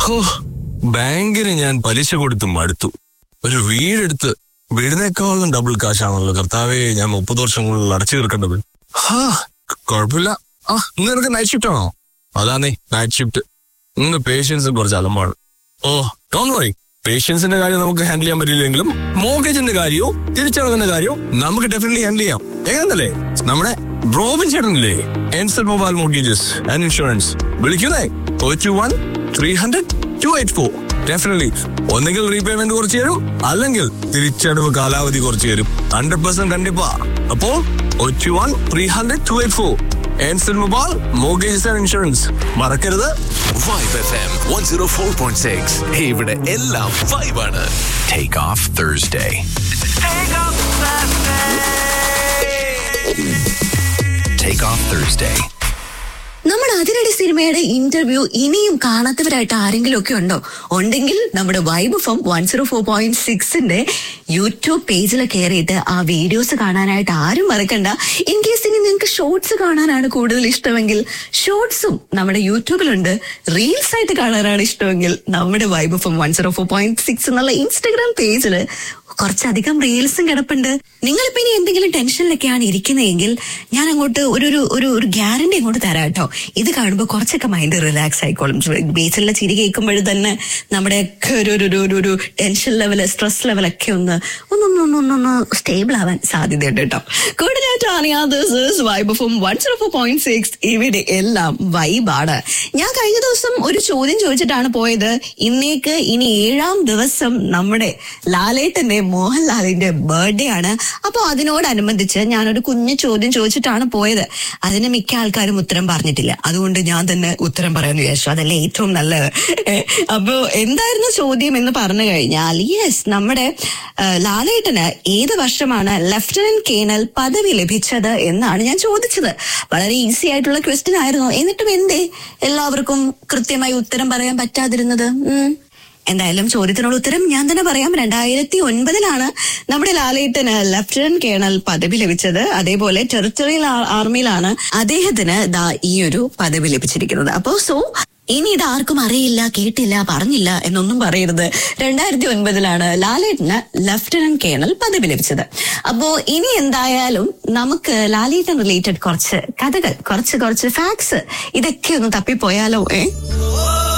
ഹോ ബാങ്കിന് ഞാൻ പലിശ കൊടുത്ത് മടുത്തു ഒരു വീടെടുത്ത് വീടിനേക്കാളും ഡബിൾ കാശാണല്ലോ കർത്താവേ ഞാൻ മുപ്പത് വർഷങ്ങളിൽ അടച്ചു തീർക്കേണ്ടത് ഹാ കുഴപ്പമില്ല ആ ഇന്ന് നിനക്ക് നൈറ്റ് ഷിഫ്റ്റ് ആണോ അതാന്നേ നൈറ്റ് ഷിഫ്റ്റ് ഇന്ന് പേഷ്യൻസ് കുറച്ച് അലമ്പാണ് ഓ ഡോൺ വറി പേഷ്യൻസിന്റെ കാര്യം നമുക്ക് ഹാൻഡിൽ ചെയ്യാൻ പറ്റില്ലെങ്കിലും മോർഗേജിന്റെ കാര്യവും തിരിച്ചടവിന്റെ കാര്യവും നമുക്ക് ഡെഫിനറ്റ്ലി ഹാൻഡിൽ ചെയ്യാം എങ്ങനല്ലേ നമ്മുടെ റോബിൻ ചേട്ടനില്ലേ എൻസൽ മൊബൈൽ മോർഗേജസ് ആൻഡ് ഇൻഷുറൻസ് വിളിക്കുന്നേ two one three hundred two eight four definitely ഒന്നെങ്കിൽ റീപേയ്മെന്റ് കുറച്ച് തരും അല്ലെങ്കിൽ തിരിച്ചടവ് കാലാവധി കുറച്ച് തരും ഹൺഡ്രഡ് പെർസെന്റ് കണ്ടിപ്പാ അപ്പോ two one three hundred two eight four എൻസൽ മൊബൈൽ മോർഗേജസ് ആൻഡ് ഇൻഷുറൻസ് മറക്കരുത് vibe F M one zero four point six ഇവിടെ എല്ലാം വൈബാണ് take off Thursday take off Thursday നമ്മുടെ അതിരടി സിനിമയുടെ ഇന്റർവ്യൂ ഇനിയും കാണാത്തവരായിട്ട് ആരെങ്കിലും ഒക്കെ ഉണ്ടോ ഉണ്ടെങ്കിൽ നമ്മുടെ vibe FM one zero four point സിക്സിന്റെ യൂട്യൂബ് പേജിൽ കയറിയിട്ട് ആ വീഡിയോസ് കാണാനായിട്ട് ആരും മറക്കണ്ട ഇൻ കേസ് ഇനി നിങ്ങൾക്ക് ഷോർട്സ് കാണാനാണ് കൂടുതൽ ഇഷ്ടമെങ്കിൽ ഷോർട്സും നമ്മുടെ യൂട്യൂബിലുണ്ട് റീൽസ് ആയിട്ട് കാണാനാണ് ഇഷ്ടമെങ്കിൽ നമ്മുടെ vibe FM one zero four point six എന്നുള്ള ഇൻസ്റ്റഗ്രാം പേജിൽ കുറച്ചധികം റീൽസും കിടപ്പുണ്ട് നിങ്ങളിപ്പോ ഇനി എന്തെങ്കിലും ടെൻഷനിലൊക്കെയാണ് ഇരിക്കുന്നതെങ്കിൽ ഞാൻ അങ്ങോട്ട് ഒരു ഒരു ഒരു ഒരു ഗ്യാരണ്ടി അങ്ങോട്ട് തരാം കേട്ടോ ഇത് കാണുമ്പോൾ കുറച്ചൊക്കെ മൈൻഡ് റിലാക്സ് ആയിക്കോളും ബേസിലുള്ള ചിരി കേൾക്കുമ്പോൾ തന്നെ നമ്മുടെ ഒക്കെ ഒരു ഒരു ഒരു ഒരു ഒരു ടെൻഷൻ ലെവല് സ്ട്രെസ് ലെവലൊക്കെ ഒന്ന് ഒന്നൊന്നൊന്നൊന്നൊന്ന് സ്റ്റേബിൾ ആവാൻ സാധ്യതയുണ്ട് കേട്ടോ കൂടുതലായിട്ട് vibe FM one zero four point six ഇവിടെ എല്ലാം വൈബാണ് ഞാൻ കഴിഞ്ഞ ദിവസം ഒരു ചോദ്യം ചോദിച്ചിട്ടാണ് പോയത് ഇന്നേക്ക് ഇനി ഏഴാം ദിവസം നമ്മുടെ ലാലേട്ടന്റെ മോഹൻലാലിന്റെ ബർത്ത്ഡേ ആണ് അപ്പോൾ അതിനോടനുബന്ധിച്ച് ഞാനൊരു കുഞ്ഞു ചോദ്യം ചോദിച്ചിട്ടാണ് പോയത് അതിന് മിക്ക ആൾക്കാരും ഉത്തരം പറഞ്ഞിട്ടില്ല അതുകൊണ്ട് ഞാൻ തന്നെ ഉത്തരം പറയാന്ന് വിചാരിച്ചു അതല്ലേ ഏറ്റവും നല്ലത് അപ്പോ എന്തായിരുന്നു ചോദ്യം എന്ന് പറഞ്ഞു കഴിഞ്ഞാൽ യെസ് നമ്മുടെ ആ, ലാലേട്ടന് ഏത് വർഷമാണ് ലഫ്റ്റനന്റ് കേണൽ പദവി ലഭിച്ചത് എന്നാണ് ഞാൻ ചോദിച്ചത് വളരെ ഈസി ആയിട്ടുള്ള ക്വസ്റ്റ്യൻ ആയിരുന്നു എന്നിട്ടും എന്തേ എല്ലാവർക്കും കൃത്യമായി ഉത്തരം പറയാൻ പറ്റാതിരുന്നത് ഉം എന്തായാലും ചോദ്യത്തിനുള്ള ഉത്തരം ഞാൻ തന്നെ പറയാം രണ്ടായിരത്തി ഒൻപതിലാണ് നമ്മുടെ ലാലേട്ടന് ലഫ്റ്റനന്റ് കേണൽ പദവി ലഭിച്ചത് അതേപോലെ ടെറിട്ടറിയൽ ആർമിയിലാണ് അദ്ദേഹത്തിന് ദാ ഈ ഒരു പദവി ലഭിച്ചിരിക്കുന്നത് അപ്പോ സോ ഇനി ഇത് ആർക്കും അറിയില്ല കേട്ടില്ല പറഞ്ഞില്ല എന്നൊന്നും പറയരുത് രണ്ടായിരത്തി ഒൻപതിലാണ് ലാലേട്ടന് ലഫ്റ്റനന്റ് കേണൽ പദവി ലഭിച്ചത് അപ്പോ ഇനി എന്തായാലും നമുക്ക് ലാലേട്ടൻ റിലേറ്റഡ് കുറച്ച് കഥകൾ കുറച്ച് കുറച്ച് ഫാക്ട്സ് ഇതൊക്കെ ഒന്ന് തപ്പിപ്പോയാലോ ഏ